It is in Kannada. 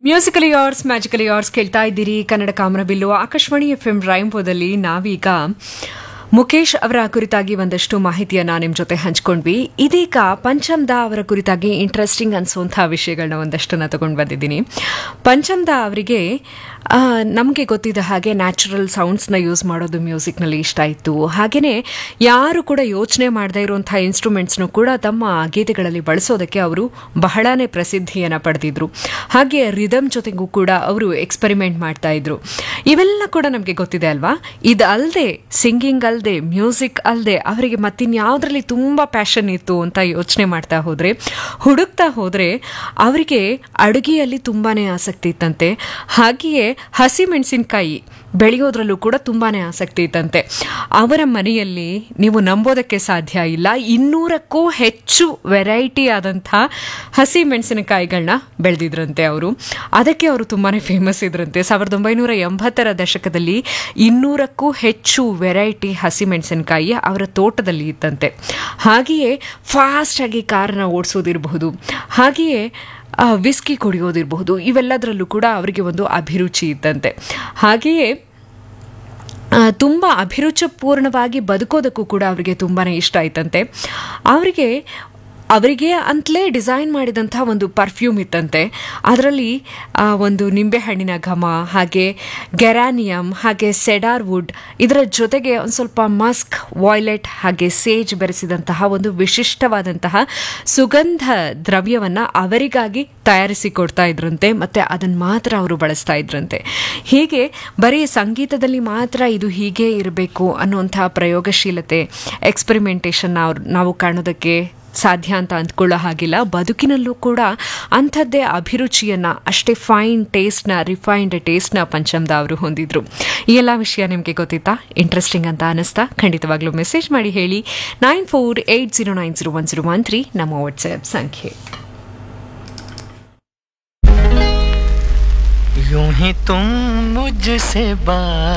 ಮ್ಯೂಸಿಕಲಿ ಯಾರ್ಸ್ ಮ್ಯಾಜಿಕಲಿ ಯಾರ್ಸ್ ಕೇಳ್ತಾ ಇದ್ದೀರಿ ಕನ್ನಡ ಕಾಮರಬಿಲ್ಲು ಆಕಾಶವಾಣಿ ಎಫ್ ಎಂ ರೈಂಬೋದಲ್ಲಿ ನಾವೀಗ ಮುಖೇಶ್ ಅವರ ಕುರಿತಾಗಿ ಒಂದಷ್ಟು ಮಾಹಿತಿಯನ್ನ ನಿಮ್ಮ ಜೊತೆ ಹಂಚ್ಕೊಂಡ್ವಿ ಇದೀಗ ಪಂಚಮ್ದಾ ಅವರ ಕುರಿತಾಗಿ ಇಂಟ್ರೆಸ್ಟಿಂಗ್ ಅನ್ಸುವಂತಹ ವಿಷಯಗಳನ್ನ ಒಂದಷ್ಟನ್ನ ತಗೊಂಡು ಬಂದಿದ್ದೀನಿ ಪಂಚಮ್ದಾ ಅವರಿಗೆ ನಮಗೆ ಗೊತ್ತಿದ್ದ ಹಾಗೆ ನ್ಯಾಚುರಲ್ ಸೌಂಡ್ಸ್ನ ಯೂಸ್ ಮಾಡೋದು ಮ್ಯೂಸಿಕ್ನಲ್ಲಿ ಇಷ್ಟ ಇತ್ತು ಹಾಗೆಯೇ ಯಾರು ಕೂಡ ಯೋಚನೆ ಮಾಡದೇ ಇರುವಂತಹ ಇನ್ಸ್ಟ್ರೂಮೆಂಟ್ಸ್ನು ಕೂಡ ತಮ್ಮ ಗೀತೆಗಳಲ್ಲಿ ಬಳಸೋದಕ್ಕೆ ಅವರು ಬಹಳಾನೇ ಪ್ರಸಿದ್ಧಿಯನ್ನು ಪಡೆದಿದ್ರು ಹಾಗೆ ರಿದಮ್ ಜೊತೆಗೂ ಕೂಡ ಅವರು ಎಕ್ಸ್ಪೆರಿಮೆಂಟ್ ಮಾಡ್ತಾ ಇದ್ರು ಇವೆಲ್ಲ ಕೂಡ ನಮಗೆ ಗೊತ್ತಿದೆ ಅಲ್ವಾ ಇದು ಅಲ್ಲದೆ ಸಿಂಗಿಂಗ್ ಅಲ್ಲದೆ ಮ್ಯೂಸಿಕ್ ಅಲ್ಲದೆ ಅವರಿಗೆ ಮತ್ತಿನ್ಯಾವುದರಲ್ಲಿ ತುಂಬ ಪ್ಯಾಷನ್ ಇತ್ತು ಅಂತ ಯೋಚನೆ ಮಾಡ್ತಾ ಹೋದರೆ ಹುಡುಕ್ತಾ ಹೋದರೆ ಅವರಿಗೆ ಅಡುಗೆಯಲ್ಲಿ ತುಂಬಾನೇ ಆಸಕ್ತಿ ಇತ್ತಂತೆ ಹಾಗೆಯೇ ಹಸಿಮೆಣಸಿನಕಾಯಿ ಬೆಳೆಯೋದ್ರಲ್ಲೂ ಕೂಡ ತುಂಬಾನೇ ಆಸಕ್ತಿ ಇತ್ತಂತೆ ಅವರ ಮನೆಯಲ್ಲಿ ನೀವು ನಂಬೋದಕ್ಕೆ ಸಾಧ್ಯ ಇಲ್ಲ ಇನ್ನೂರಕ್ಕೂ ಹೆಚ್ಚು ವೆರೈಟಿ ಆದಂಥ ಹಸಿ ಮೆಣಸಿನಕಾಯಿಗಳನ್ನ ಬೆಳೆದಿದ್ರಂತೆ ಅವರು ಅದಕ್ಕೆ ಅವರು ತುಂಬಾನೇ ಫೇಮಸ್ ಇದ್ರಂತೆ ಸಾವಿರದ ಒಂಬೈನೂರ ಎಂಬತ್ತರ ದಶಕದಲ್ಲಿ ಇನ್ನೂರಕ್ಕೂ ಹೆಚ್ಚು ವೆರೈಟಿ ಹಸಿ ಮೆಣಸಿನಕಾಯಿ ಅವರ ತೋಟದಲ್ಲಿ ಇತ್ತಂತೆ ಹಾಗೆಯೇ ಫಾಸ್ಟಾಗಿ ಕಾರನ್ನ ಓಡಿಸೋದಿರಬಹುದು ಹಾಗೆಯೇ ವಿಸ್ಕಿ ಕುಡಿಯೋದಿರಬಹುದು ಇವೆಲ್ಲದರಲ್ಲೂ ಕೂಡ ಅವರಿಗೆ ಒಂದು ಅಭಿರುಚಿ ಇತ್ತಂತೆ ಹಾಗೆಯೇ ತುಂಬ ಅಭಿರುಚಿಪೂರ್ಣವಾಗಿ ಬದುಕೋದಕ್ಕೂ ಕೂಡ ಅವರಿಗೆ ತುಂಬಾ ಇಷ್ಟ ಆಯ್ತಂತೆ ಅವರಿಗೆ ಅವರಿಗೆ ಅಂತಲೇ ಡಿಸೈನ್ ಮಾಡಿದಂಥ ಒಂದು ಪರ್ಫ್ಯೂಮ್ ಇತ್ತಂತೆ ಅದರಲ್ಲಿ ಒಂದು ನಿಂಬೆಹಣ್ಣಿನ ಘಮ ಹಾಗೆ ಗೆರಾನಿಯಮ್ ಹಾಗೆ ಸೆಡಾರ್ ವುಡ್ ಇದರ ಜೊತೆಗೆ ಒಂದು ಸ್ವಲ್ಪ ಮಸ್ಕ್ ವಾಯ್ಲೆಟ್ ಹಾಗೆ ಸೇಜ್ ಬೆರೆಸಿದಂತಹ ಒಂದು ವಿಶಿಷ್ಟವಾದಂತಹ ಸುಗಂಧ ದ್ರವ್ಯವನ್ನು ಅವರಿಗಾಗಿ ತಯಾರಿಸಿ ಕೊಡ್ತಾ ಇದ್ರಂತೆ ಮತ್ತು ಅದನ್ನು ಮಾತ್ರ ಅವರು ಬಳಸ್ತಾ ಇದ್ರಂತೆ ಹೀಗೆ ಬರೀ ಸಂಗೀತದಲ್ಲಿ ಮಾತ್ರ ಇದು ಹೀಗೆ ಇರಬೇಕು ಅನ್ನುವಂಥ ಪ್ರಯೋಗಶೀಲತೆ ಎಕ್ಸ್ಪೆರಿಮೆಂಟೇಷನ್ ನಾವು ಕಾಣೋದಕ್ಕೆ ಸಾಧ್ಯ ಅಂತ ಅಂದ್ಕೊಳ್ಳೋ ಹಾಗಿಲ್ಲ ಬದುಕಿನಲ್ಲೂ ಕೂಡ ಅಂಥದ್ದೇ ಅಭಿರುಚಿಯನ್ನು ಅಷ್ಟೇ ಫೈನ್ ಟೇಸ್ಟ್ನ ರಿಫೈನ್ಡ್ ಟೇಸ್ಟ್ನ ಪಂಚಮ್ದ ಅವರು ಹೊಂದಿದ್ರು ಈ ಎಲ್ಲ ವಿಷಯ ನಿಮಗೆ ಗೊತ್ತಿತ್ತಾ ಇಂಟ್ರೆಸ್ಟಿಂಗ್ ಅಂತ ಅನಿಸ್ತಾ ಖಂಡಿತವಾಗ್ಲೂ ಮೆಸೇಜ್ ಮಾಡಿ ಹೇಳಿ nine four eight zero nine zero one zero one three ನಮ್ಮ ವಾಟ್ಸ್ಆ್ಯಪ್ ಸಂಖ್ಯೆ यूं ही तुम मुझसे बात